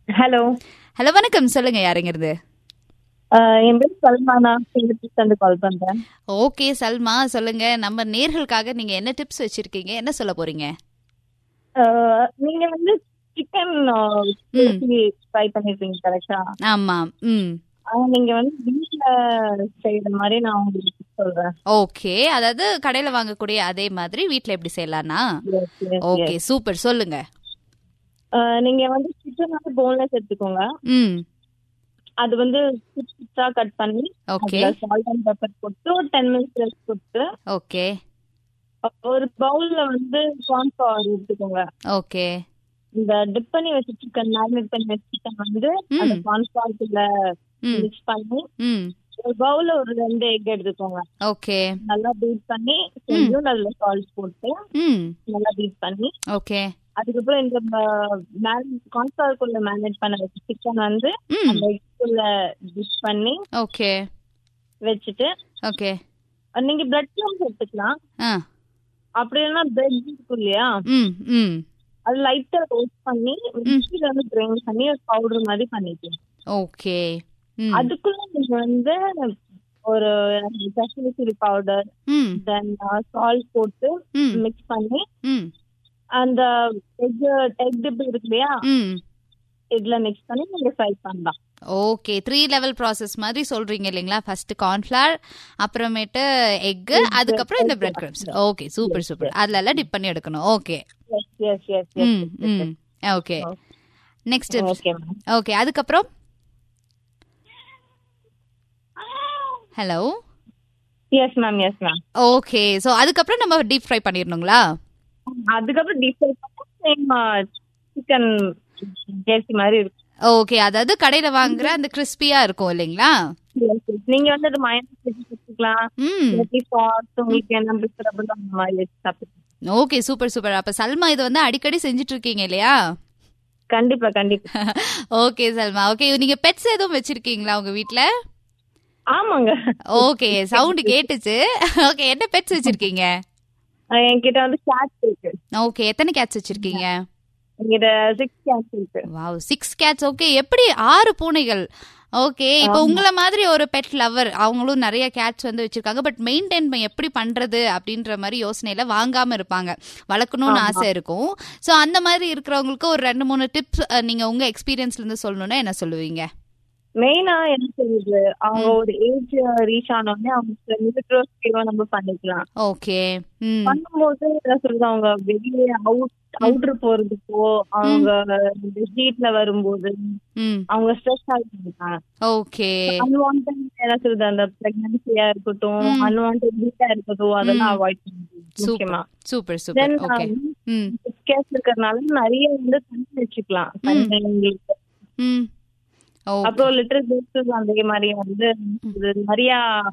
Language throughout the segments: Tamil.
ஹலோ ஹலோ வணக்கம் சொல்லுங்க யாருங்கிறது என் பேர் சல்மானா இருந்து கால் பண்றேன் ஓகே சல்மா சொல்லுங்க நம்ம நேர்களுக்காக நீங்க என்ன டிப்ஸ் வச்சிருக்கீங்க என்ன சொல்ல போறீங்க அஹ், நீங்க வந்து சிக்கன் ட்ரை பண்ணிருக்கீங்க கரெக்டா ஆமா ம் நீங்க வந்து வீட்ல செய்யற மாதிரி நான் உங்களுக்கு சொல்றேன் ஓகே அதாவது கடையில வாங்கக்கூடிய அதே மாதிரி வீட்ல எப்படி செய்யலாம்னா Yes, yes, yes. Okay super சொல்லுங்க அஹ், நீங்க வந்து சிக்கன் வந்து போன்லெஸ் எடுத்துக்கோங்க ம் அது வந்து சிப்ஸா கட் பண்ணி ஓகே சால்ட் அண்ட் பெப்பர் போட்டு ஒரு டென் மினிட்ஸ் ரெஸ்ட் கொடுத்து ஓகே ஒரு பவுல்ல வந்து கார்ன்ஃபிளவர் எடுத்துக்கோங்க ஓகே இந்த டிப் பண்ணி வச்ச சிக்கன் மேரினேட் பண்ணி வச்ச சிக்கன் வந்து ம். அந்த கார்ன்ஃபிளவர்ல ம் மிக்ஸ் பண்ணி ம் ஒரு பவுல்ல ஒரு ரெண்டு எக் எடுத்துக்கோங்க ஓகே நல்லா பீட் பண்ணி கொஞ்சம் நல்ல சால்ட் போட்டு ம் நல்லா பீட் பண்ணி ஓகே அதுக்கப்புறம் இந்த கார்ன்ஃபிளவருக்குள்ள மேரினேட் பண்ண வச்ச சிக்கன் வந்து ம் அந்த எக்குள்ள டிஷ் பண்ணி ஓகே வச்சுட்டு ஓகே அஹ் நீங்க பிரெட் க்ரம்ஸ் எடுத்துக்கலாம் ஆ அப்படி இல்லைன்னா பிரெட் இருக்கும் இல்லையா ம் ம் அது லைட்டா ரோஸ்ட் பண்ணி மிக்சில வந்து கிரைண்ட் பண்ணி ஒரு பவுடர் மாதிரி பண்ணிக்கலாம் ஓகே ம் அதுக்குள்ள நீங்க வந்து ஒரு காஷ்மீர் சில்லி பவுடர் ம் தென் சால்ட் போட்டு ம் மிக்ஸ் பண்ணி ம் அந்த எக் எக் டிப் இருக்கு இல்லையா ம் இதுல மிக்ஸ் பண்ணி நீங்க ஃப்ரை பண்ணலாம் ஓகே த்ரீ லெவல் ப்ராசஸ் மாதிரி சொல்றீங்க இல்லைங்களா ஃபர்ஸ்ட் கார்ன்ஃபிளவர் அப்புறமேட்டு எக் அதுக்கப்புறம் இந்த bread crumbs okay super super அதுல எல்லாம் டிப் பண்ணி எடுக்கணும் ஓகே எஸ் எஸ் எஸ் ம் ம் okay next okay ma'am okay அதுக்கப்புறம் hello yes ma'am yes ma'am okay so அதுக்கப்புறம் நம்ம டீப் ஃப்ரை பண்ணிடணுங்களா அதுக்கப்புறம் டீப் ஃப்ரை பண்ணா சேம் சிக்கன் ஜேசி மாதிரி இருக்கும் ஓகே அதாவது கடையில வாங்குற அந்த கிறிஸ்பியா இருக்கும் இல்லைங்களா Yes, yes. நீங்க வந்து அது மயனஸ் வச்சு வச்சுக்கலாம் ம் இல்லாட்டி சாஸ் உங்களுக்கு என்ன பிடிக்கிறப்போ அந்த மாதிரி வச்சு சாப்பிட்டு ஓகே சூப்பர் சூப்பர் அப்ப சல்மா இது வந்து அடிக்கடி செஞ்சுட்டு இருக்கீங்க இல்லையா கண்டிப்பா கண்டிப்பா ஓகே சல்மா ஓகே நீங்க பெட்ஸ் எதுவும் வச்சிருக்கீங்களா உங்க வீட்ல ஆமாங்க ஓகே சவுண்ட் கேட்டுச்சு ஓகே என்ன பெட்ஸ் வச்சிருக்கீங்க அஹ் என்கிட்ட வந்து கேட்ஸ் இருக்கு ஓகே எத்தனை கேட்ஸ் வச்சிருக்கீங்க என்கிட்ட சிக்ஸ் கேட்ஸ் இருக்கு வாவ் சிக்ஸ் கேட்ஸ் ஓகே எப்படி ஆறு பூனைகள் ஓகே இப்போ உங்களை மாதிரி ஒரு பெட் லவர் அவங்களும் நிறைய கேட்ஸ் வந்து வச்சிருக்காங்க பட் மெயின்டைன் எப்படி பண்றது அப்படின்ற மாதிரி யோசனையில வாங்காம இருப்பாங்க வளர்க்கணும்னு ஆசை இருக்கும் ஸோ அந்த மாதிரி இருக்கிறவங்களுக்கு ஒரு ரெண்டு மூணு டிப்ஸ் நீங்க உங்க எக்ஸ்பீரியன்ஸ்ல இருந்து சொல்லணும்னா என்ன சொல்லுவீங்க மெயினா என்ன சொல்றது அவங்க ஒரு ஏஜ் ரீச் ஆனோடனே அவங்க நியூட்ரோஸ்கேவா நம்ம பண்ணிக்கலாம் ஓகே ம் பண்ணும்போது என்ன சொல்றது அவங்க வெளியே அவுட் அவுட்ரு போறதுக்கோ அவங்க ஹீட்ல வரும்போது ம் அவங்க ஸ்ட்ரெஸ் ஆகிட்டு ஓகே அன்வான்ட் என்ன சொல்றது அந்த பிரெக்னன்சியா இருக்கட்டும் அன்வான்ட் ஹீட்டா இருக்கட்டும் அதெல்லாம் அவாய்ட் பண்ணுறது முக்கியமா சூப்பர் சூப்பர் தென் ஓகே ம் கேஸ் இருக்கிறதுனால நிறைய வந்து தண்ணி வச்சுக்கலாம் தண்ணி உங்களுக்கு ம் ஓ அப்புறம் லிட்டர் பாக்ஸஸ் அந்த மாதிரி வந்து இது நிறைய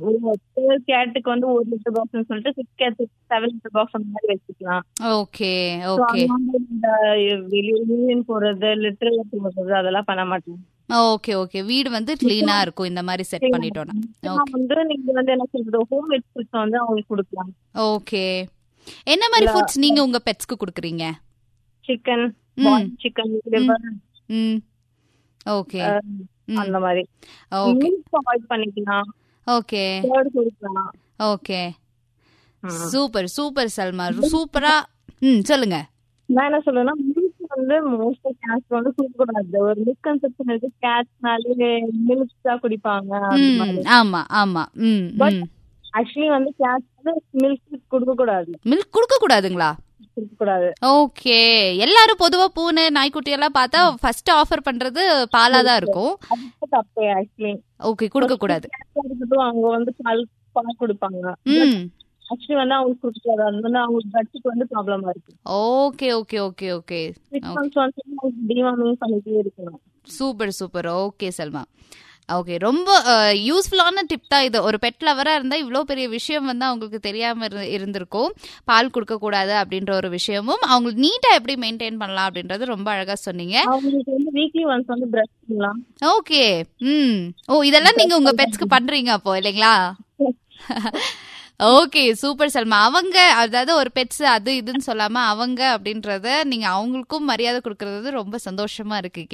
ஒரு கேட்டுக்கு வந்து ஒரு லிட்டர் பாக்ஸ் சொல்லிட்டு six cat seven litter box அந்த மாதிரி வச்சுக்கலாம் ஓகே So, ஓகே அந்த மாதிரி இந்த வெளியே யூனியன் போறது லிட்டர் போடுறது அதெல்லாம் பண்ண மாட்டேன் ஓகே ஓகே வீடு வந்து கிளீனா இருக்கும் இந்த மாதிரி செட் பண்ணிட்டோம்னா முக்கியமா வந்து நீங்க வந்து என்ன சொல்றது ஹோம் மேட் ஃபுட்ஸ் வந்து அவங்களுக்கு கொடுக்கலாம் ஓகே என்ன மாதிரி ஃபுட்ஸ் நீங்க உங்க பெட்ஸ்க்கு கொடுக்குறீங்க சிக்கன் ம். சிக்கன் லிவர் ம் ஓகே ம். அந்த மாதிரி ஓகே மில்க் அவாய்ட் பண்ணிக்கலாம் ஓகே கேர்டு கொடுக்கலாம் ஓகே ம். சூப்பர் சூப்பர் சல்மா சூப்பரா ம் சொல்லுங்க நான் என்ன சொல்லுவேன்னா மில்க் வந்து மோஸ்ட் கேட்ஸ் வந்து குடிக்கக்கூடாது ஒரு மிஸ்கன்செப்ஷன் இருக்கு கேட்ஸ்னாலே மில்க் தான் குடிப்பாங்க அந்த ம் மாதிரி ஆமா ஆமா ம் ம் ஆக்சுவலி வந்து கேட்ஸ் வந்து மில்க் கொடுக்க கூடாது மில்க் கொடுக்க கூடாதுங்களா கொடுக்க கூடாது ஓகே எல்லாரும் பொதுவா பூனை நாய்க்குட்டி எல்லாம் பார்த்தா ஃபர்ஸ்ட் ஆஃபர் பண்றது பாலா தான் இருக்கும் அது தப்பு ஆக்சுவலி ஓகே கொடுக்க கூடாது இருக்கட்டும் அவங்க வந்து பால் பால் கொடுப்பாங்க ம் ஆக்சுவலி வந்து அவங்களுக்கு கொடுக்காது அது வந்து அவங்க கட்சிக்கு வந்து ப்ராப்ளமா இருக்கு okay okay okay okay six months வந்து டிவார்மிங் பண்ணிட்டே இருக்கணும் super super okay Salma okay ரொம்ப யூஸ்ஃபுல்லான டிப் தான் இது ஒரு பெட் லவராக இருந்தால் இவ்வளோ பெரிய விஷயம் வந்து அவங்களுக்கு தெரியாமல் இரு இருந்திருக்கும் பால் கொடுக்கக்கூடாது அப்படின்ற ஒரு விஷயமும் அவங்களுக்கு நீட்டாக எப்படி மெயின்டைன் பண்ணலாம் அப்படின்றது ரொம்ப அழகாக சொன்னீங்க அவங்களுக்கு வந்து வீக்லி ஒன்ஸ் வந்து பிரஷ் பண்ணலாம் ஓகே ம் ஓ இதெல்லாம் நீங்கள் உங்கள் பெட்ஸ்க்கு பண்ணுறீங்க அப்போ இல்லைங்களா ஓகே சூப்பர் சல்மா அவங்க அதாவது ஒரு பெட்ஸ் அது இதுன்னு சொல்லாம அவங்க அப்படின்றத நீங்க அவங்களுக்கும் மரியாதை கொடுக்கறது ரொம்ப சந்தோஷமா இருக்கு